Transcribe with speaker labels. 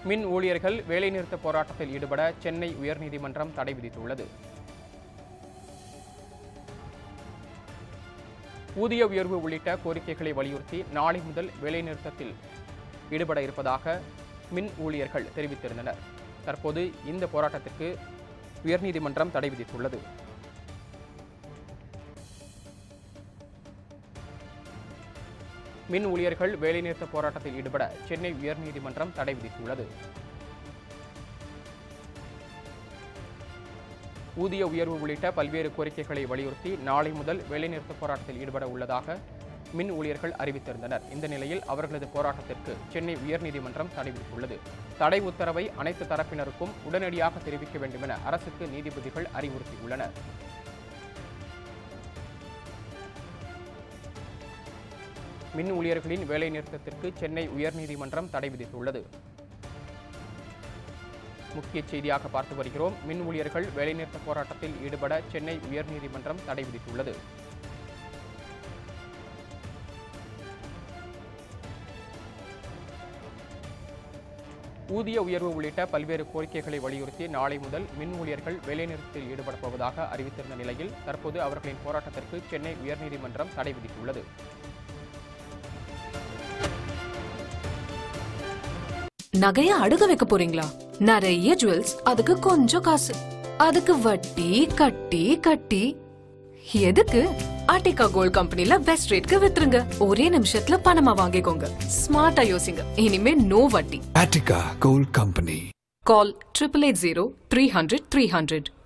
Speaker 1: மின் ஊழியர்கள் வேலைநிறுத்த போராட்டத்தில் ஈடுபட சென்னை உயர்நீதிமன்றம் தடை விதித்துள்ளது ஊதிய உயர்வு உள்ளிட்ட கோரிக்கைகளை வலியுறுத்தி நாளை முதல் வேலைநிறுத்தத்தில் ஈடுபட இருப்பதாக மின் ஊழியர்கள் தெரிவித்திருந்தனர் தற்போது இந்த போராட்டத்திற்கு உயர்நீதிமன்றம் தடை விதித்துள்ளது மின் ஊழியர்கள் வேலைநிறுத்த போராட்டத்தில் ஈடுபட சென்னை உயர்நீதிமன்றம் தடை விதித்துள்ளது ஊதிய உயர்வு உள்ளிட்ட பல்வேறு கோரிக்கைகளை வலியுறுத்தி நாளை முதல் வேலைநிறுத்த போராட்டத்தில் ஈடுபட உள்ளதாக மின் ஊழியர்கள் அறிவித்திருந்தனர் இந்த நிலையில் அவர்களது போராட்டத்திற்கு சென்னை உயர்நீதிமன்றம் தடை விதித்துள்ளது தடை உத்தரவை அனைத்து தரப்பினருக்கும் உடனடியாக தெரிவிக்க வேண்டும் என அரசுக்கு நீதிபதிகள் அறிவுறுத்தியுள்ளனர் மின் ஊழியர்களின் வேலைநிறுத்தத்திற்கு சென்னை உயர்நீதிமன்றம் தடை விதித்துள்ளது முக்கிய செய்தியாக பார்த்து வருகிறோம் மின் ஊழியர்கள் வேலைநிறுத்த போராட்டத்தில் ஈடுபட சென்னை உயர்நீதிமன்றம் தடை விதித்துள்ளது ஊதிய உயர்வு உள்ளிட்ட பல்வேறு கோரிக்கைகளை வலியுறுத்தி நாளை முதல் மின் ஊழியர்கள் வேலைநிறுத்தத்தில் ஈடுபடப் போவதாக அறிவித்திருந்த நிலையில் தற்போது அவர்களின் போராட்டத்திற்கு சென்னை உயர்நீதிமன்றம் தடை விதித்துள்ளது
Speaker 2: நகைய அடுக்க வைக்க போறீங்களா நிறைய ஜுவல்ஸ் அதுக்கு கொஞ்சம் காசு அதுக்கு வட்டி கட்டி கட்டி எதுக்கு ஆர்டிகா கோல்ட் கம்பெனில பெஸ்ட் ரேட்க்கு வித்துருங்க ஒரே நிமிஷத்துல பணமா வாங்கிக்கோங்க ஸ்மார்ட்டா யோசிங்க இனிமே நோ வட்டி
Speaker 3: Attica Gold Company.
Speaker 2: Call triple eight zero three hundred three hundred